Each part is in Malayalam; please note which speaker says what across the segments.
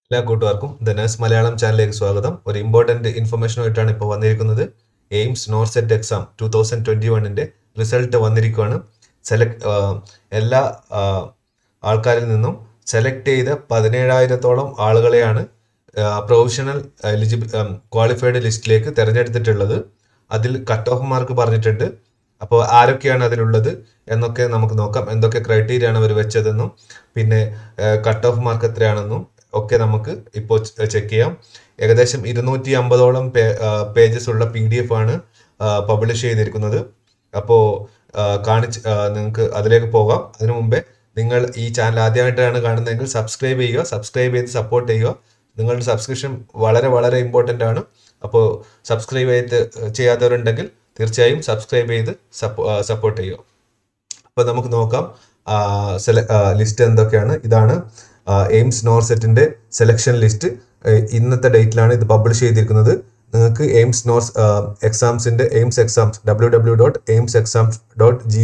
Speaker 1: എല്ലാ കൂട്ടുകാർക്കും ദ നേഴ്സ് മലയാളം ചാനലിലേക്ക് സ്വാഗതം ഒരു ഇമ്പോർട്ടന്റ് ഇൻഫർമേഷനുമായിട്ടാണ് ഇപ്പോൾ വന്നിരിക്കുന്നത് AIIMS NORCET exam two thousand twenty വണ്ണിന്റെ റിസൾട്ട് വന്നിരിക്കുകയാണ് സെലക്ട് എല്ലാ ആ, ആൾക്കാരിൽ നിന്നും സെലക്ട് ചെയ്ത പതിനേഴായിരത്തോളം ആളുകളെയാണ് പ്രൊഫഷണൽ എലിജിബിൾ ക്വാളിഫൈഡ് ലിസ്റ്റിലേക്ക് തിരഞ്ഞെടുത്തിട്ടുള്ളത് അതിൽ കട്ട് ഓഫ് മാർക്ക് പറഞ്ഞിട്ടുണ്ട് അപ്പോൾ ആരൊക്കെയാണ് അതിലുള്ളത് എന്നൊക്കെ നമുക്ക് നോക്കാം എന്തൊക്കെ ക്രൈറ്റീരിയ ആണ് അവർ വെച്ചതെന്നും പിന്നെ കട്ട് ഓഫ് മാർക്ക് എത്രയാണെന്നും ഒക്കെ നമുക്ക് ഇപ്പോൾ ചെക്ക് ചെയ്യാം ഏകദേശം ഇരുന്നൂറ്റി അമ്പതോളം പേജസ് ഉള്ള പി ഡി എഫ് ആണ് പബ്ലിഷ് ചെയ്തിരിക്കുന്നത് അപ്പോൾ കാണിച്ച് നിങ്ങൾക്ക് അതിലേക്ക് പോകാം അതിനു മുമ്പേ നിങ്ങൾ ഈ ചാനൽ ആദ്യമായിട്ടാണ് കാണുന്നതെങ്കിൽ സബ്സ്ക്രൈബ് ചെയ്യുക സബ്സ്ക്രൈബ് ചെയ്ത് സപ്പോർട്ട് ചെയ്യുക നിങ്ങളുടെ സബ്സ്ക്രിപ്ഷൻ വളരെ വളരെ ഇമ്പോർട്ടൻ്റ് ആണ് അപ്പോൾ സബ്സ്ക്രൈബ് ചെയ്ത് ചെയ്യാത്തവരുണ്ടെങ്കിൽ തീർച്ചയായും സബ്സ്ക്രൈബ് ചെയ്ത് സപ്പോർട്ട് ചെയ്യുക അപ്പോൾ നമുക്ക് നോക്കാം ലിസ്റ്റ് എന്തൊക്കെയാണ് ഇതാണ് എയിംസ് നോർസെറ്റിന്റെ സെലക്ഷൻ ലിസ്റ്റ് ഇന്നത്തെ ഡേറ്റിലാണ് ഇത് പബ്ലിഷ് ചെയ്തിരിക്കുന്നത് നിങ്ങൾക്ക് എയിംസ് നോർസ് എക്സാംസിന്റെ AIIMS exams W W dot AIIMS exams dot G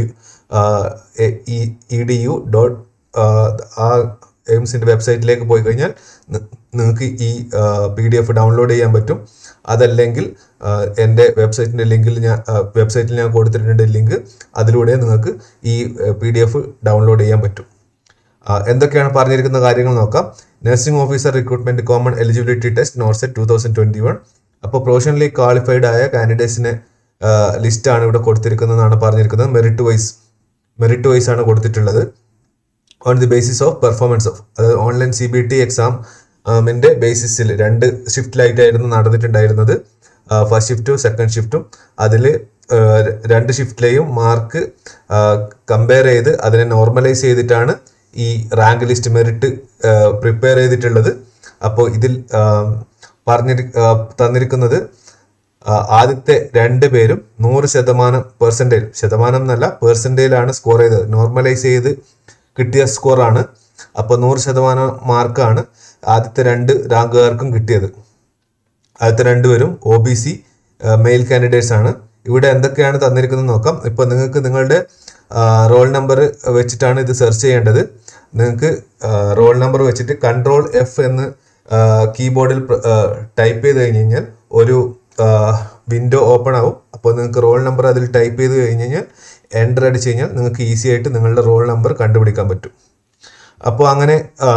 Speaker 1: E D U dot ആ എയിംസിന്റെ വെബ്സൈറ്റിലേക്ക് പോയി കഴിഞ്ഞാൽ നിങ്ങൾക്ക് ഈ പി ഡി എഫ് ഡൗൺലോഡ് ചെയ്യാൻ പറ്റും അതല്ലെങ്കിൽ എൻ്റെ വെബ്സൈറ്റിൻ്റെ ലിങ്കിൽ ഞാൻ വെബ്സൈറ്റിൽ ഞാൻ കൊടുത്തിട്ടുണ്ട് ലിങ്ക് അതിലൂടെ നിങ്ങൾക്ക് ഈ പി ഡി എഫ് ഡൗൺലോഡ് ചെയ്യാൻ പറ്റും എന്തൊക്കെയാണ് പറഞ്ഞിരിക്കുന്ന കാര്യങ്ങൾ നോക്കാം nursing officer recruitment common eligibility test NORCET two thousand twenty one അപ്പോൾ പ്രൊഫഷണലി ക്വാളിഫൈഡ് ആയ കാൻഡിഡേറ്റ്സിനെ ലിസ്റ്റാണ് ഇവിടെ കൊടുത്തിരിക്കുന്നതെന്നാണ് പറഞ്ഞിരിക്കുന്നത് മെറിറ്റ് വൈസ് മെറിറ്റ് വൈസ് ആണ് കൊടുത്തിട്ടുള്ളത് on the basis of performance of അതായത് online C B T exam ിന്റെ ബേസിസിൽ രണ്ട് ഷിഫ്റ്റിലായിട്ടായിരുന്നു നടന്നിട്ടുണ്ടായിരുന്നത് ഫസ്റ്റ് ഷിഫ്റ്റും സെക്കൻഡ് ഷിഫ്റ്റും അതിൽ രണ്ട് ഷിഫ്റ്റിലെയും മാർക്ക് കമ്പയർ ചെയ്ത് അതിനെ നോർമലൈസ് ചെയ്തിട്ടാണ് ഈ റാങ്ക് ലിസ്റ്റ് മെറിറ്റ് പ്രിപ്പയർ ചെയ്തിട്ടുള്ളത് അപ്പോൾ ഇതിൽ പറഞ്ഞിരി തന്നിരിക്കുന്നത് ആദ്യത്തെ രണ്ട് പേരും നൂറ് ശതമാനം പെർസെൻറ്റേജ് ശതമാനം എന്നല്ല പെർസെൻറ്റേജിലാണ് സ്കോർ ചെയ്തത് നോർമലൈസ് ചെയ്ത് കിട്ടിയ സ്കോറാണ് അപ്പോൾ നൂറ് ശതമാനം മാർക്കാണ് ആദ്യത്തെ രണ്ട് റാങ്കുകാർക്കും കിട്ടിയത് ആദ്യത്തെ രണ്ടുപേരും O B C male candidates ആണ് ഇവിടെ എന്തൊക്കെയാണ് തന്നിരിക്കുന്നത് നോക്കാം ഇപ്പോൾ നിങ്ങൾക്ക് നിങ്ങളുടെ റോൾ നമ്പർ വെച്ചിട്ടാണ് ഇത് സെർച്ച് ചെയ്യേണ്ടത് നിങ്ങൾക്ക് റോൾ നമ്പർ വെച്ചിട്ട് കൺട്രോൾ എഫ് എന്ന് കീബോർഡിൽ ടൈപ്പ് ചെയ്ത് കഴിഞ്ഞ് കഴിഞ്ഞാൽ ഒരു വിൻഡോ ഓപ്പൺ ആവും അപ്പോൾ നിങ്ങൾക്ക് റോൾ നമ്പർ അതിൽ ടൈപ്പ് ചെയ്ത് കഴിഞ്ഞ് കഴിഞ്ഞാൽ എൻ്റർ അടിച്ച് കഴിഞ്ഞാൽ നിങ്ങൾക്ക് ഈസി ആയിട്ട് നിങ്ങളുടെ റോൾ നമ്പർ കണ്ടുപിടിക്കാൻ പറ്റും അപ്പോൾ അങ്ങനെ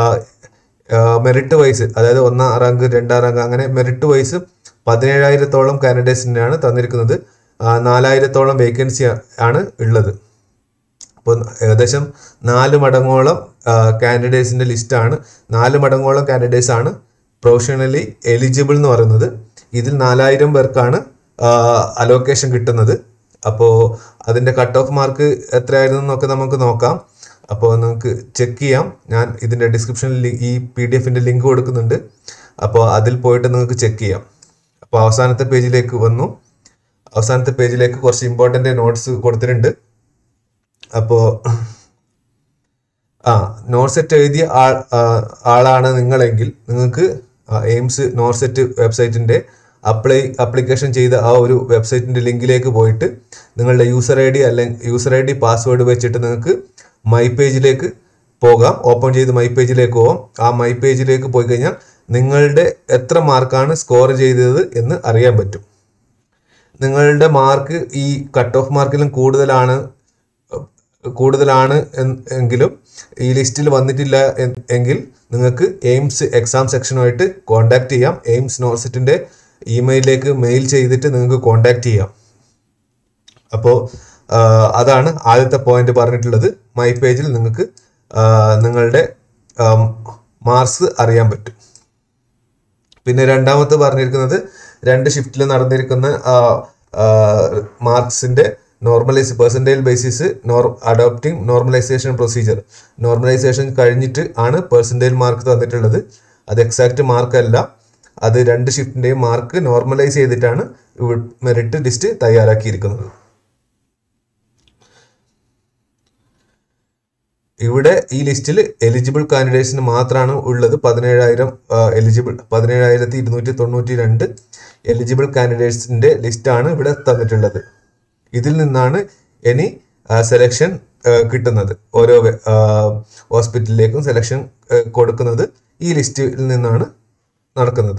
Speaker 1: മെറിറ്റ് വൈസ് അതായത് ഒന്നാം റാങ്ക് രണ്ടാം റാങ്ക് അങ്ങനെ മെറിറ്റ് വൈസ് പതിനേഴായിരത്തോളം കാൻഡിഡേറ്റ്സിനാണ് തന്നിരിക്കുന്നത് നാലായിരത്തോളം വേക്കൻസി ആണ് ഉള്ളത് അപ്പോൾ ഏകദേശം നാല് മടങ്ങോളം കാൻഡിഡേറ്റ്സിൻ്റെ ലിസ്റ്റാണ് നാല് മടങ്ങോളം കാൻഡിഡേറ്റ്സ് ആണ് പ്രൊഫഷണലി എലിജിബിൾ എന്ന് പറയുന്നത് ഇതിൽ നാലായിരം പേർക്കാണ് അലോക്കേഷൻ കിട്ടുന്നത് അപ്പോൾ അതിൻ്റെ കട്ട് ഓഫ് മാർക്ക് എത്രയായിരുന്നു എന്നൊക്കെ നമുക്ക് നോക്കാം അപ്പോൾ നിങ്ങൾക്ക് ചെക്ക് ചെയ്യാം ഞാൻ ഇതിൻ്റെ ഡിസ്ക്രിപ്ഷനിൽ ഈ പി ഡി എഫിൻ്റെ ലിങ്ക് കൊടുക്കുന്നുണ്ട് അപ്പോൾ അതിൽ പോയിട്ട് നിങ്ങൾക്ക് ചെക്ക് ചെയ്യാം അപ്പോൾ അവസാനത്തെ പേജിലേക്ക് വന്നു അവസാനത്തെ പേജിലേക്ക് കുറച്ച് ഇമ്പോർട്ടൻ്റ് നോട്ട്സ് കൊടുത്തിട്ടുണ്ട് അപ്പോൾ ആ നോർസെറ്റ് എഴുതിയ ആൾ ആളാണ് നിങ്ങളെങ്കിൽ നിങ്ങൾക്ക് എയിംസ് നോർസെറ്റ് വെബ്സൈറ്റിൻ്റെ അപ്ലൈ അപ്ലിക്കേഷൻ ചെയ്ത ആ ഒരു വെബ്സൈറ്റിൻ്റെ ലിങ്കിലേക്ക് പോയിട്ട് നിങ്ങളുടെ യൂസർ ഐ ഡി അല്ലെങ്കിൽ യൂസർ ഐ ഡി പാസ്വേഡ് വെച്ചിട്ട് നിങ്ങൾക്ക് മൈ പേജിലേക്ക് പോകാം ഓപ്പൺ ചെയ്ത് മൈ പേജിലേക്ക് പോകാം ആ മൈ പേജിലേക്ക് പോയി കഴിഞ്ഞാൽ നിങ്ങളുടെ എത്ര മാർക്കാണ് സ്കോർ ചെയ്തത് എന്ന് അറിയാൻ പറ്റും നിങ്ങളുടെ മാർക്ക് ഈ കട്ട് ഓഫ് മാർക്കിലും കൂടുതലാണ് കൂടുതലാണ് എങ്കിലും ഈ ലിസ്റ്റിൽ വന്നിട്ടില്ല എങ്കിൽ നിങ്ങൾക്ക് എയിംസ് എക്സാം സെക്ഷനുമായിട്ട് കോൺടാക്ട് ചെയ്യാം എയിംസ് നോർസെറ്റിൻ്റെ ഇമെയിലിലേക്ക് മെയിൽ ചെയ്തിട്ട് നിങ്ങൾക്ക് കോൺടാക്ട് ചെയ്യാം അപ്പോൾ അതാണ് ആദ്യത്തെ പോയിന്റ് പറഞ്ഞിട്ടുള്ളത് മൈ പേജിൽ നിങ്ങൾക്ക് നിങ്ങളുടെ മാർക്സ് അറിയാൻ പറ്റും പിന്നെ രണ്ടാമത്തെ പറഞ്ഞിരിക്കുന്നത് രണ്ട് ഷിഫ്റ്റിൽ നടന്നിരിക്കുന്ന മാർക്സിന്റെ normalise percentage basis nor adopting normalisation procedure normalisation കഴിഞ്ഞിട്ട് ആണ് പെർസെൻറ്റേജ് മാർക്ക് തന്നിട്ടുള്ളത് അത് എക്സാക്ട് മാർക്ക് അല്ല അത് രണ്ട് ഷിഫ്റ്റിൻ്റെയും മാർക്ക് നോർമലൈസ് ചെയ്തിട്ടാണ് മെറിറ്റ് ലിസ്റ്റ് തയ്യാറാക്കിയിരിക്കുന്നത് ഇവിടെ ഈ ലിസ്റ്റിൽ എലിജിബിൾ കാൻഡിഡേറ്റ്സിന് മാത്രമാണ് ഉള്ളത് പതിനേഴായിരം എലിജിബിൾ പതിനേഴായിരത്തി ഇരുന്നൂറ്റി തൊണ്ണൂറ്റി രണ്ട് എലിജിബിൾ കാൻഡിഡേറ്റ്സിന്റെ ലിസ്റ്റാണ് ഇവിടെ തന്നിട്ടുള്ളത് ഇതിൽ നിന്നാണ് ഇനി സെലക്ഷൻ കിട്ടുന്നത് ഓരോ ഹോസ്പിറ്റലിലേക്കും സെലക്ഷൻ കൊടുക്കുന്നത് ഈ ലിസ്റ്റിൽ നിന്നാണ് നടക്കുന്നത്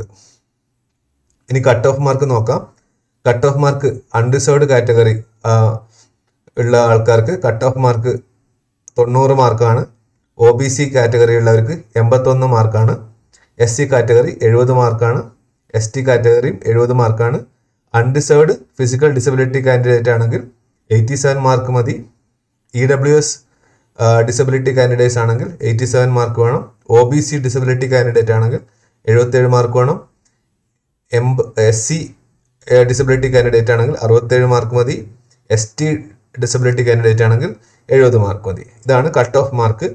Speaker 1: ഇനി കട്ട് ഓഫ് മാർക്ക് നോക്കാം cut off mark unreserved category ഉള്ള ആൾക്കാർക്ക് കട്ട് ഓഫ് മാർക്ക് തൊണ്ണൂറ് മാർക്കാണ് ഒ ബി സി കാറ്റഗറി ഉള്ളവർക്ക് എൺപത്തൊന്ന് മാർക്കാണ് എസ് സി കാറ്റഗറി എഴുപത് മാർക്കാണ് എസ് ടി കാറ്റഗറിയും എഴുപത് മാർക്കാണ് അൺറിസർവ്ഡ് ഫിസിക്കൽ ഡിസബിലിറ്റി കാൻഡിഡേറ്റ് ആണെങ്കിൽ എയ്റ്റി സെവൻ മാർക്ക് മതി E W S disability candidates ആണെങ്കിൽ എയ്റ്റി സെവൻ മാർക്ക് വേണം O B C disability candidate ആണെങ്കിൽ എഴുപത്തേഴ് മാർക്ക് വേണം എംബ എസ് സി ഡിസബിലിറ്റി കാൻഡിഡേറ്റ് ആണെങ്കിൽ അറുപത്തേഴ് മാർക്ക് മതി എസ് ടി ഡിസബിലിറ്റി കാൻഡിഡേറ്റ് ആണെങ്കിൽ എഴുപത് മാർക്ക് മതി ഇതാണ് കട്ട് ഓഫ് മാർക്ക്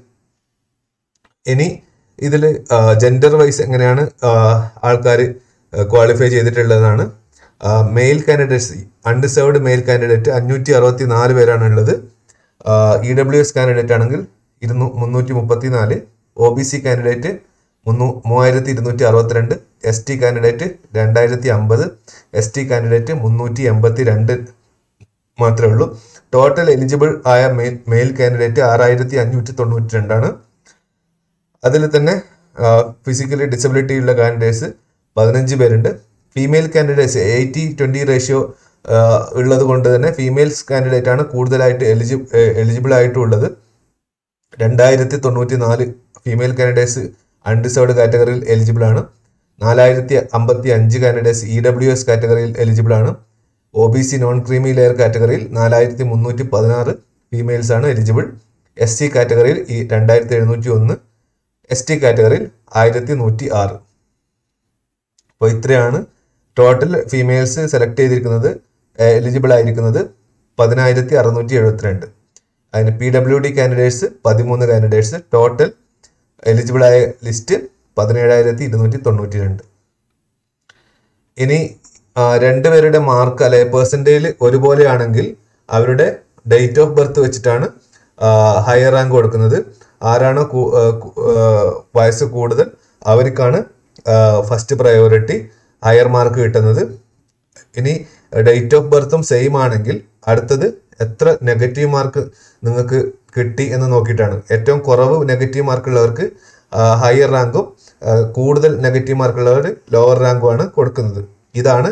Speaker 1: ഇനി ഇതിൽ ജെൻഡർ വൈസ് എങ്ങനെയാണ് ആൾക്കാർ ക്വാളിഫൈ ചെയ്തിട്ടുള്ളതാണ് male candidates undeserved male candidate അഞ്ഞൂറ്റി അറുപത്തി നാല് പേരാണ് ഉള്ളത് ഇ ഡബ്ല്യു എസ് കാൻഡിഡേറ്റ് ആണെങ്കിൽ ഇരുന്നൂ മുന്നൂറ്റി മുപ്പത്തി നാല് ഒ ബി സി കാൻഡിഡേറ്റ് മുന്നൂ മൂവായിരത്തി ഇരുന്നൂറ്റി അറുപത്തിരണ്ട് എസ് ടി കാൻഡിഡേറ്റ് രണ്ടായിരത്തി അമ്പത് എസ് ടി കാൻഡിഡേറ്റ് മുന്നൂറ്റി എൺപത്തി രണ്ട് മാത്രമേ ഉള്ളൂ ടോട്ടൽ എലിജിബിൾ ആയ മെയിൽ മെയിൽ കാൻഡിഡേറ്റ് ആറായിരത്തി അഞ്ഞൂറ്റി തൊണ്ണൂറ്റി രണ്ടാണ് അതിൽ തന്നെ ഫിസിക്കലി ഡിസബിലിറ്റി ഉള്ള കാൻഡിഡേറ്റ്സ് പതിനഞ്ച് പേരുണ്ട് female candidates eighty twenty ratio ഉള്ളത് കൊണ്ട് തന്നെ ഫീമെയിൽസ് കാൻഡിഡേറ്റ് ആണ് കൂടുതലായിട്ട് എലിജി എലിജിബിൾ ആയിട്ടുള്ളത് രണ്ടായിരത്തി തൊണ്ണൂറ്റി നാല് ഫീമെയിൽ കാൻഡിഡേറ്റ്സ് അൺഡിസേർവ്ഡ് കാറ്റഗറിയിൽ എലിജിബിൾ ആണ് നാലായിരത്തി അമ്പത്തി അഞ്ച് കാൻഡിഡേറ്റ്സ് ഇ ഡബ്ല്യു എസ് കാറ്റഗറിയിൽ എലിജിബിൾ ആണ് O B C non creamy layer കാറ്റഗറിയിൽ നാലായിരത്തി മുന്നൂറ്റി പതിനാറ് ഫീമെയിൽസ് ആണ് എലിജിബിൾ എസ് സി കാറ്റഗറിയിൽ ഈ രണ്ടായിരത്തി എഴുന്നൂറ്റി ഒന്ന് എസ് ടി കാറ്റഗറിയിൽ ആയിരത്തി നൂറ്റി ആറ് അപ്പോൾ ഇത്രയാണ് ടോട്ടൽ ഫീമെയിൽസ് സെലക്ട് ചെയ്തിരിക്കുന്നത് എലിജിബിൾ ആയിരിക്കുന്നത് പതിനായിരത്തി അറുന്നൂറ്റി എഴുപത്തിരണ്ട് അതിന് പി ഡബ്ല്യു ഡി കാൻഡിഡേറ്റ്സ് പതിമൂന്ന് കാൻഡിഡേറ്റ്സ് ടോട്ടൽ എലിജിബിൾ ആയ ലിസ്റ്റ് പതിനേഴായിരത്തി ഇരുന്നൂറ്റി തൊണ്ണൂറ്റി രണ്ട് ഇനി രണ്ടുപേരുടെ മാർക്ക് അല്ലെ പെർസെൻറ്റേജിൽ ഒരുപോലെയാണെങ്കിൽ അവരുടെ ഡേറ്റ് ഓഫ് ബർത്ത് വെച്ചിട്ടാണ് ഹയർ റാങ്ക് കൊടുക്കുന്നത് ആരാണോ വയസ്സ് കൂടുതൽ അവർക്കാണ് ഫസ്റ്റ് പ്രയോറിറ്റി ഹയർ മാർക്ക് കിട്ടുന്നത് ഇനി ഡേറ്റ് ഓഫ് ബർത്തും സെയിം ആണെങ്കിൽ അടുത്തത് എത്ര നെഗറ്റീവ് മാർക്ക് നിങ്ങൾക്ക് കിട്ടി എന്ന് നോക്കിയിട്ടാണ് ഏറ്റവും കുറവ് നെഗറ്റീവ് മാർക്ക് ഉള്ളവർക്ക് ഹയർ റാങ്കും കൂടുതൽ നെഗറ്റീവ് മാർക്ക് ഉള്ളവർ ലോവർ റാങ്കുമാണ് കൊടുക്കുന്നത് ഇതാണ്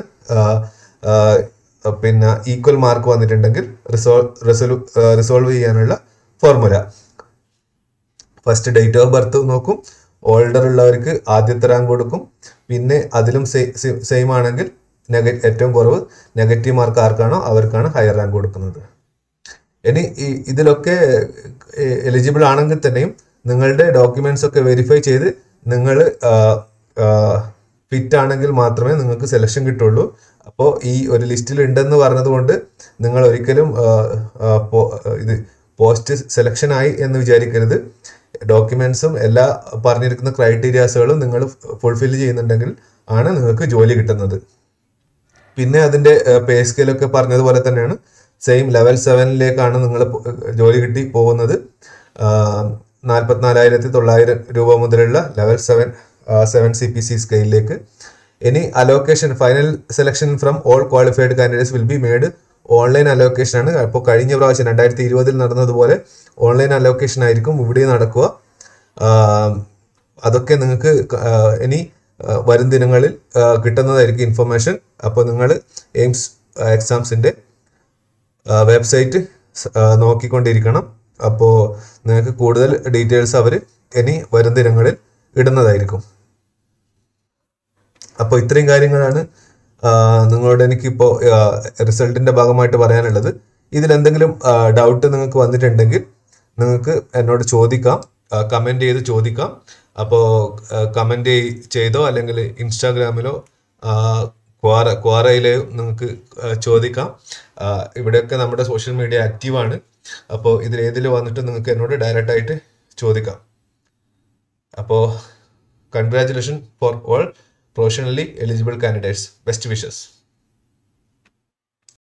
Speaker 1: പിന്നെ ഈക്വൽ മാർക്ക് വന്നിട്ടുണ്ടെങ്കിൽ റിസോൾവ് റിസോൾവ് റിസോൾവ് ചെയ്യാനുള്ള formula first date of birth നോക്കും ഓൾഡർ ഉള്ളവർക്ക് ആദ്യത്തെ റാങ്ക് കൊടുക്കും പിന്നെ അതിലും സെയിം ആണെങ്കിൽ നെഗ ഏറ്റവും കുറവ് നെഗറ്റീവ് മാർക്ക് ആർക്കാണോ അവർക്കാണ് ഹയർ റാങ്ക് കൊടുക്കുന്നത് ഇനി ഇതിലൊക്കെ എലിജിബിൾ ആണെങ്കിൽ തന്നെയും നിങ്ങളുടെ ഡോക്യുമെന്റ്സ് ഒക്കെ വെരിഫൈ ചെയ്ത് നിങ്ങൾ ഫിറ്റ് ആണെങ്കിൽ മാത്രമേ നിങ്ങൾക്ക് സെലക്ഷൻ കിട്ടുള്ളൂ അപ്പോൾ ഈ ഒരു ലിസ്റ്റിൽ ഉണ്ടെന്ന് പറഞ്ഞതുകൊണ്ട് നിങ്ങൾ ഒരിക്കലും ഇത് പോസ്റ്റ് സെലക്ഷൻ ആയി എന്ന് വിചാരിക്കരുത് ഡോക്യുമെന്റ്സും എല്ലാ പറഞ്ഞിരിക്കുന്ന ക്രൈറ്റീരിയാസുകളും നിങ്ങൾ ഫുൾഫിൽ ചെയ്യുന്നുണ്ടെങ്കിൽ ആണ് നിങ്ങൾക്ക് ജോലി കിട്ടുന്നത് പിന്നെ അതിന്റെ പേ സ്കെയിലൊക്കെ പറഞ്ഞതുപോലെ തന്നെയാണ് സെയിം ലെവൽ സെവനിലേക്കാണ് നിങ്ങൾ ജോലി കിട്ടി പോകുന്നത് നാൽപ്പത്തിനാലായിരത്തി തൊള്ളായിരം രൂപ മുതലുള്ള level seven seven C P C സ്കെയിലിലേക്ക് ഇനി allocation final selection from all qualified candidates will be made online allocation ആണ് അപ്പോൾ കഴിഞ്ഞ പ്രാവശ്യം രണ്ടായിരത്തി ഇരുപതിൽ നടന്നതുപോലെ ഓൺലൈൻ അലോക്കേഷൻ ആയിരിക്കും ഇവിടെ നടക്കുക അതൊക്കെ നിങ്ങൾക്ക് ഇനി വരും ദിനങ്ങളിൽ കിട്ടുന്നതായിരിക്കും ഇൻഫർമേഷൻ അപ്പോൾ നിങ്ങൾ എയിംസ് എക്സാംസിൻ്റെ വെബ്സൈറ്റ് നോക്കിക്കൊണ്ടിരിക്കണം അപ്പോൾ നിങ്ങൾക്ക് കൂടുതൽ ഡീറ്റെയിൽസ് അവർ ഇനി വരും ദിനങ്ങളിൽ ഇടുന്നതായിരിക്കും അപ്പോൾ ഇത്രയും കാര്യങ്ങളാണ് നിങ്ങളോട് എനിക്കിപ്പോൾ റിസൾട്ടിൻ്റെ ഭാഗമായിട്ട് പറയാനുള്ളത് ഇതിൽ എന്തെങ്കിലും ഡൗട്ട് നിങ്ങൾക്ക് വന്നിട്ടുണ്ടെങ്കിൽ നിങ്ങൾക്ക് എന്നോട് ചോദിക്കാം കമൻറ്റ് ചെയ്ത് ചോദിക്കാം അപ്പോൾ കമൻറ്റ് ചെയ്തോ അല്ലെങ്കിൽ ഇൻസ്റ്റാഗ്രാമിലോ ക്വാറ ക്വാറയിലോ നിങ്ങൾക്ക് ചോദിക്കാം ഇവിടെയൊക്കെ നമ്മുടെ സോഷ്യൽ മീഡിയ ആക്റ്റീവാണ് അപ്പോൾ ഇതിൽ ഏതിൽ വന്നിട്ട് നിങ്ങൾക്ക് എന്നോട് ഡയറക്റ്റ് ആയിട്ട് ചോദിക്കാം അപ്പോൾ congratulation for all professionally eligible candidates best wishes